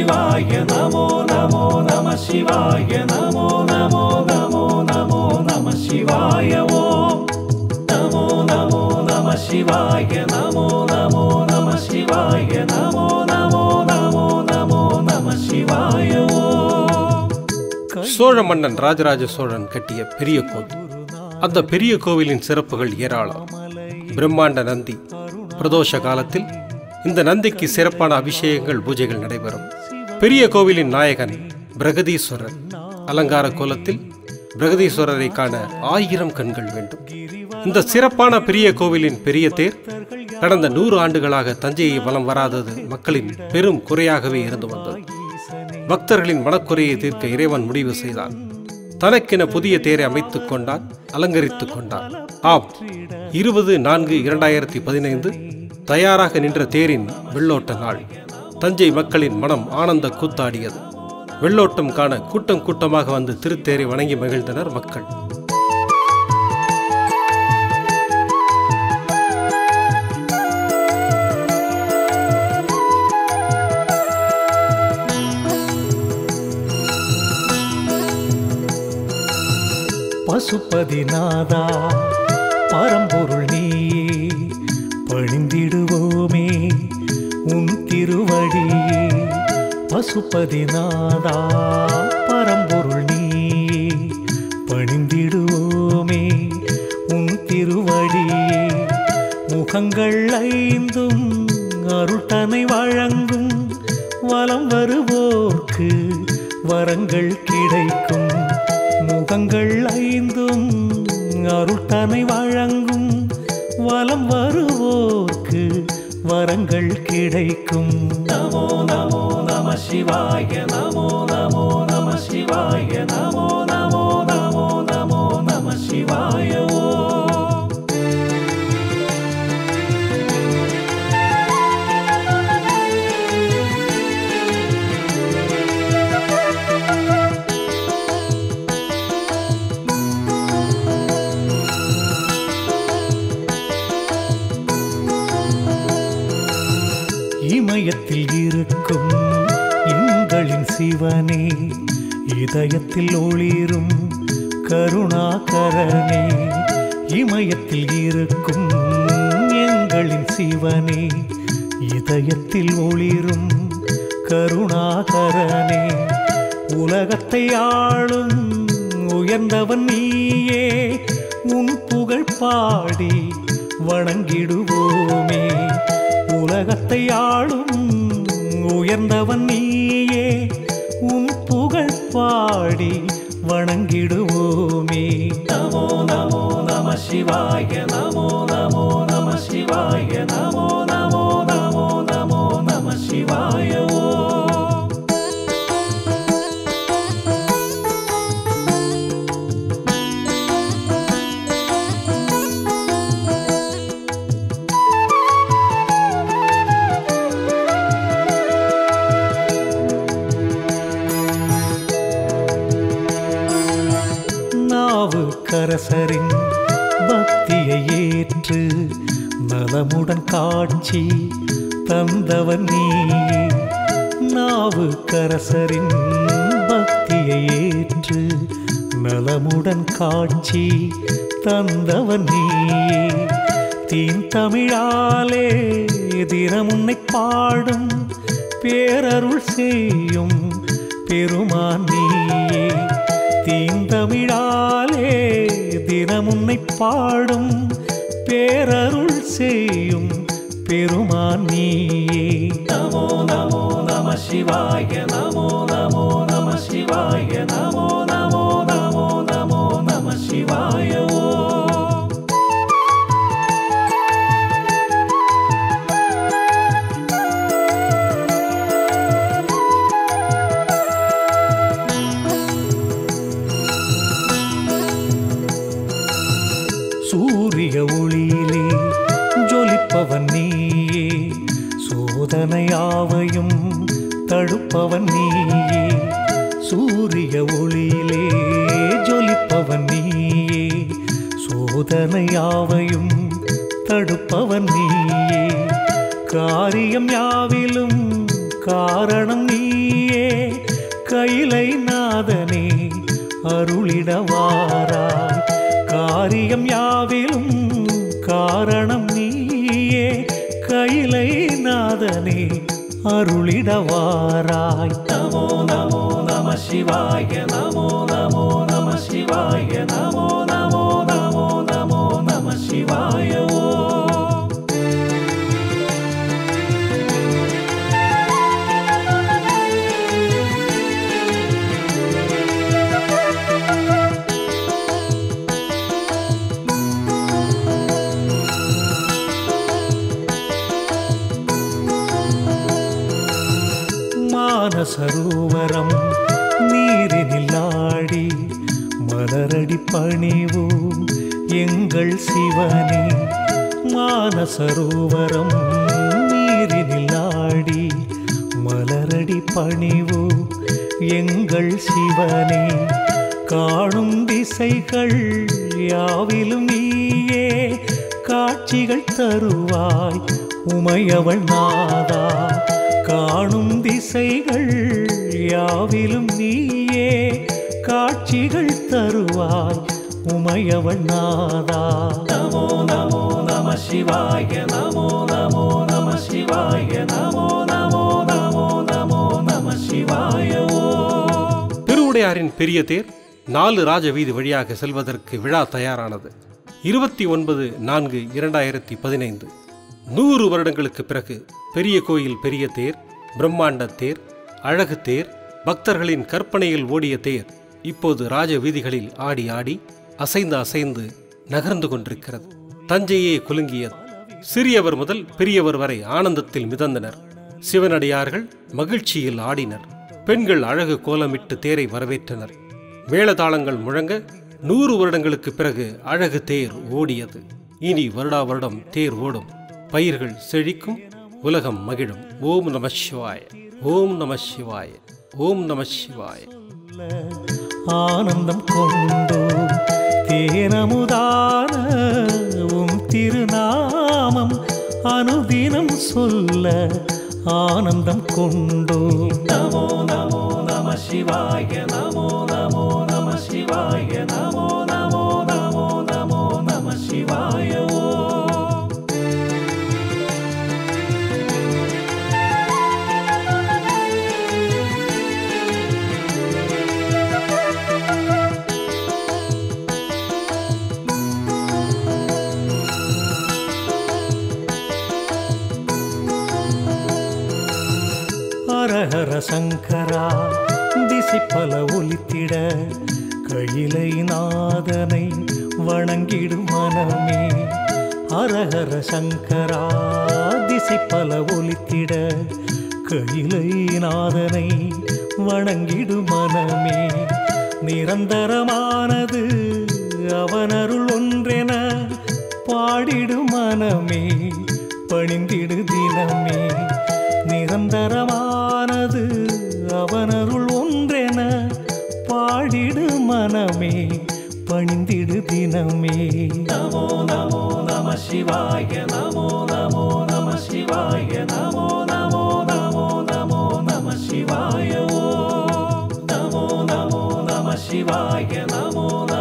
சிவாய நமோ நமோ நம சிவாய நமோ நமோ நமோ நமோ நம சிவாய ஓம் நமோ நமோ நம சிவாய நமோ நமோ நம சிவாய நமோ நமோ நமோ நமோ நம சிவாய ஓம் சோழ மன்னன் ராஜராஜ சோழன் கட்டிய பெரிய கோவில் அந்த பெரிய கோவிலின் சிறப்புகள் ஏராளம் பிரம்மாண்ட நந்தி பிரதோஷ காலத்தில் இந்த நந்திக்கு சிறப்பான அபிஷேகங்கள் பூஜைகள் நடைபெறும் பெரிய கோவிலின் நாயகன் பிரகதீஸ்வரர் அலங்கார கோலத்தில் பிரகதீஸ்வரரை காண ஆயிரம் கண்கள் வேண்டும் இந்த சிறப்பான பெரிய கோவிலின் பெரிய தேர் கடந்த நூறு ஆண்டுகளாக தஞ்சையை வலம் வராதது மக்களின் பெரும் குறையாகவே இருந்து வந்தது பக்தர்களின் மனக்குறையை தீர்க்க இறைவன் முடிவு செய்தான் தனக்கென புதிய தேரை அமைத்துக் கொண்டான் அலங்கரித்துக் கொண்டான் ஆம் இருபது நான்கு இரண்டாயிரத்தி பதினைந்து தயாராக நின்ற தேரின் வெள்ளோட்ட நாள் தஞ்சை மக்களின் மனம் ஆனந்த கூத்தாடியது வெள்ளோட்டம் காண கூட்டம் கூட்டமாக வந்து திருத்தேரை வணங்கி மகிழ்ந்தனர் மக்கள் பசுபதிநாதா பரம்பொருள் நீயே பணிந்திடுவோமே உன் திருவடியே பசுபதிநாதா பரம்பொருள் நீயே பணிந்திடுவோமே உன் திருவடியே முகங்கள் ஐந்தும் அருள்தனை வழங்கும் வலம் வருவோர்க்கு வரங்கள் கிடைக்கும் முகங்கள் ஐந்தும் அருள்தனை வழங்கும் வலம் வருவோர்க்கு வரங்கள் கிடைக்கும் நமோ நமோ நம சிவாய நமோ நமோ நம சிவாய நமோ நமோ நமோ நமோ நம சிவாய ஓம் இமயத்தில் இருக்கும் எங்களின் சிவனே இதயத்தில் ஒளிரும் கருணாகரனே இமயத்தில் இருக்கும் எங்களின் சிவனே இதயத்தில் ஒளிரும் கருணாகரனே உலகத்தை ஆளும் உயர்ந்தவன் நீயே உன் புகழ் பாடி வணங்கிடுவோமே உலகத்தை ஆளும் உயர்ந்தவன் நீயே உன் புகழ் பாடி வணங்கிடுவோமே நமோ நமோ நம சிவாய நமோ நமோ நம சிவாய நமோ நமோ நமோ நமோ நம சிவாய ஓம் நாவு கரசரின் பக்தியை ஏற்று நலமுடன் காட்சி தந்தவன் நீயே நாவு கரசரின் பக்தியை ஏற்று நலமுடன் காட்சி தந்தவன் நீயே தீன் தமிழாலே தினம் உன்னை பாடும் பேரருள் செய்யும் பெருமான் நீயே தீந்தமிழாலே தினம் உன்னை பாடும் பேரருள் செய்யும் பெருமான் நீயே நமோ நமோ நம சிவாய நமோ நமோ நம சிவாய நமோ நமோ நமோ நமோ நம சிவாய ஓம் சூரிய ஒளியிலே ஜொலிப்பவன் நீயே சோதனையாவையும் தடுப்பவன் நீயே சூரிய ஒளியிலே ஜொலிப்பவன் நீயே சோதனையாவையும் தடுப்பவன் நீயே காரியம் யாவிலும் காரணம் நீயே கைலை நாதனே அருளிடவாராய் காரியம் யாவிலும் காரணம் நீயே கைலை நாதனே அருளிடவாராய் நமோ நமோ நம சிவாய நமோ நமோ நம சிவாய நமோ நமோ நமோ நமோ நம சிவாய ஓ மானசரோவரம் நீரினில் ஆடி மலரடி பணிவோம் எங்கள் சிவனே மானசரோவரம் நீரினில் ஆடி மலரடி பணிவோம் எங்கள் சிவனே காணும் திசைகள் யாவிலும் நீயே காட்சிகள் தருவாய் உமையவள் நாதா காணும் திசைகள் யாவிலும் நீயே காட்சிகள் தருவாய் உமையவள் நாதா நமோ நமோ நம சிவாய நமோ நமோ நம சிவாய நமோ நமோ நமோ நமோ நம சிவாய ஓ திருவுடையாரின் பெரிய தேர் நாலு ராஜ வீதி வழியாக செல்வதற்கு விழா தயாரானது இருபத்தி ஒன்பது நான்கு இரண்டாயிரத்தி பதினைந்து நூறு வருடங்களுக்கு பிறகு பெரிய கோயில் பெரிய தேர் பிரம்மாண்ட தேர் அழகு தேர் பக்தர்களின் கற்பனையில் ஓடிய தேர் இப்போது ராஜ வீதிகளில் ஆடி ஆடி அசைந்து அசைந்து நகர்ந்து கொண்டிருக்கிறது தஞ்சையே குலுங்கியது சிறியவர் முதல் பெரியவர் வரை ஆனந்தத்தில் மிதந்தனர் சிவனடியார்கள் மகிழ்ச்சியில் ஆடினர் பெண்கள் அழகு கோலமிட்டு தேரை வரவேற்றனர் மேளதாளங்கள் முழங்க நூறு வருடங்களுக்கு பிறகு அழகு தேர் ஓடியது இனி வருடா வருடம் தேர் ஓடும் பயிர்கள் செழிக்கும் உலகம் மகிழும் ஓம் நம சிவாய ஓம் நம சிவாய ஓம் நம சிவாய ஆனந்தம் கொண்டோ தேனமுதான உம் திருநாமம் அனுதினம் சொல்ல ஆனந்தம் கொண்டோ நமோ நமோ நம சிவாய நமோ நமோ நம சிவாய நமோ நமோ நமோ நமோ நம சிவாய ஓ ஹரஹர சங்கரா திசை பல ஒலித்திட கையிலை நாதனை வணங்கிடும் மனமே ஹரஹர சங்கரா திசை பல ஒலித்திட கையிலை நாதனை வணங்கிடும் மனமே நிரந்தரமானது அவனருள் ஒன்றென பாடிடும் மனமே பணிந்திடு தினமே நிரந்தரமானது அவனருள் ஒன்றென பாடிடு மனமே பணிந்திடு தினமே நமோ நமோ நம சிவாய நமோ நமோ நம சிவாய நமோ நமோ நமோ நமோ நம சிவாய ஓ நமோ நமோ நம சிவாய நமோ